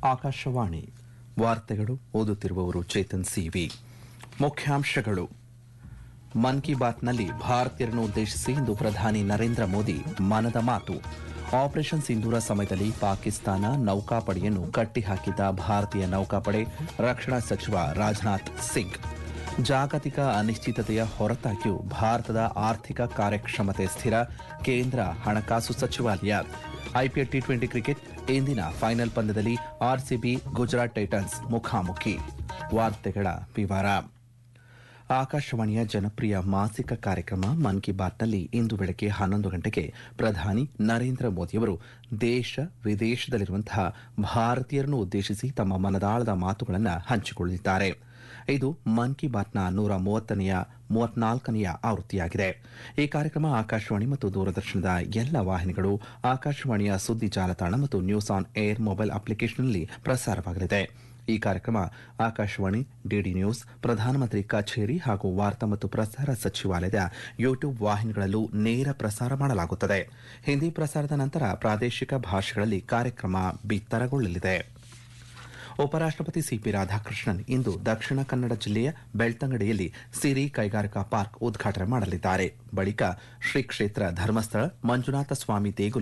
ಆಕಾಶವಾಣಿ ವಾರ್ತೆಗಳು ಓದುತ್ತಿರುವವರು ಚೇತನ್ ಸಿವಿ ಮುಖ್ಯಾಂಶಗಳು ಮನ್ ಕಿ ಬಾತ್ನಲ್ಲಿ ಭಾರತೀಯರನ್ನು ಉದ್ದೇಶಿಸಿ ಇಂದು ಪ್ರಧಾನಿ ನರೇಂದ್ರ ಮೋದಿ ಮನದ ಮಾತು ಆಪರೇಷನ್ ಸಿಂಧೂರ ಸಮಯದಲ್ಲಿ ಪಾಕಿಸ್ತಾನ ನೌಕಾಪಡೆಯನ್ನು ಕಟ್ಟಿಹಾಕಿದ್ದ ಭಾರತೀಯ ನೌಕಾಪಡೆ ರಕ್ಷಣಾ ಸಚಿವ ರಾಜನಾಥ್ ಸಿಂಗ್ ಜಾಗತಿಕ ಅನಿಶ್ಚಿತತೆಯ ಹೊರತಾಗಿಯೂ ಭಾರತದ ಆರ್ಥಿಕ ಕಾರ್ಯಕ್ಷಮತೆ ಸ್ಥಿರ ಕೇಂದ್ರ ಹಣಕಾಸು ಸಚಿವಾಲಯ ಐಪಿಎಲ್ ಟಿ ಟ್ವೆಂಟಿ ಕ್ರಿಕೆಟ್ ಇಂದಿನ ಫೈನಲ್ ಪಂದ್ಯದಲ್ಲಿ ಆರ್ಸಿಬಿ ಗುಜರಾತ್ ಟೈಟನ್ಸ್ ಮುಖಾಮುಖಿ ವಾರ್ತೆಗಳ ವಿವರ ಆಕಾಶವಾಣಿಯ ಜನಪ್ರಿಯ ಮಾಸಿಕ ಕಾರ್ಯಕ್ರಮ ಮನ್ ಕಿ ಬಾತ್ನಲ್ಲಿ ಇಂದು ಬೆಳಗ್ಗೆ ಹನ್ನೊಂದು ಗಂಟೆಗೆ ಪ್ರಧಾನಿ ನರೇಂದ್ರ ಮೋದಿಯವರು ದೇಶ ವಿದೇಶದಲ್ಲಿರುವಂತಹ ಭಾರತೀಯರನ್ನು ಉದ್ದೇಶಿಸಿ ತಮ್ಮ ಮನದಾಳದ ಮಾತುಗಳನ್ನು ಹಂಚಿಕೊಳ್ಳಲಿದ್ದಾರೆ ಇದು ಮನ್ ಕಿ ಬಾತ್ನ ನೂರ ಮೂವತ್ತನೆಯ ಮೂವತ್ನಾಲ್ಕನೆಯ ಆವೃತ್ತಿಯಾಗಿದೆ ಈ ಕಾರ್ಯಕ್ರಮ ಆಕಾಶವಾಣಿ ಮತ್ತು ದೂರದರ್ಶನದ ಎಲ್ಲ ವಾಹಿನಿಗಳು ಆಕಾಶವಾಣಿಯ ಸುದ್ದಿ ಜಾಲತಾಣ ಮತ್ತು ನ್ಯೂಸ್ ಆನ್ ಏರ್ ಮೊಬೈಲ್ ಅಪ್ಲಿಕೇಶನ್ನಲ್ಲಿ ಪ್ರಸಾರವಾಗಲಿದೆ ಈ ಕಾರ್ಯಕ್ರಮ ಆಕಾಶವಾಣಿ ಡಿಡಿ ನ್ಯೂಸ್ ಪ್ರಧಾನಮಂತ್ರಿ ಕಚೇರಿ ಹಾಗೂ ವಾರ್ತಾ ಮತ್ತು ಪ್ರಸಾರ ಸಚಿವಾಲಯದ ಯೂಟ್ಯೂಬ್ ವಾಹಿನಿಗಳಲ್ಲೂ ನೇರ ಪ್ರಸಾರ ಮಾಡಲಾಗುತ್ತದೆ ಹಿಂದಿ ಪ್ರಸಾರದ ನಂತರ ಪ್ರಾದೇಶಿಕ ಭಾಷೆಗಳಲ್ಲಿ ಕಾರ್ಯಕ್ರಮ ಬಿತ್ತರಗೊಳ್ಳಲಿದೆ ಉಪರಾಷ್ಟಪತಿ ಸಿಪಿ ರಾಧಾಕೃಷ್ಣನ್ ಇಂದು ದಕ್ಷಿಣ ಕನ್ನಡ ಜಿಲ್ಲೆಯ ಬೆಳ್ತಂಗಡಿಯಲ್ಲಿ ಸಿರಿ ಕೈಗಾರಿಕಾ ಪಾರ್ಕ್ ಉದ್ಘಾಟನೆ ಮಾಡಲಿದ್ದಾರೆ ಬಳಿಕ ಶ್ರೀ ಕ್ಷೇತ್ರ ಧರ್ಮಸ್ಥಳ ಮಂಜುನಾಥ ಸ್ವಾಮಿ ದೇಗುಲ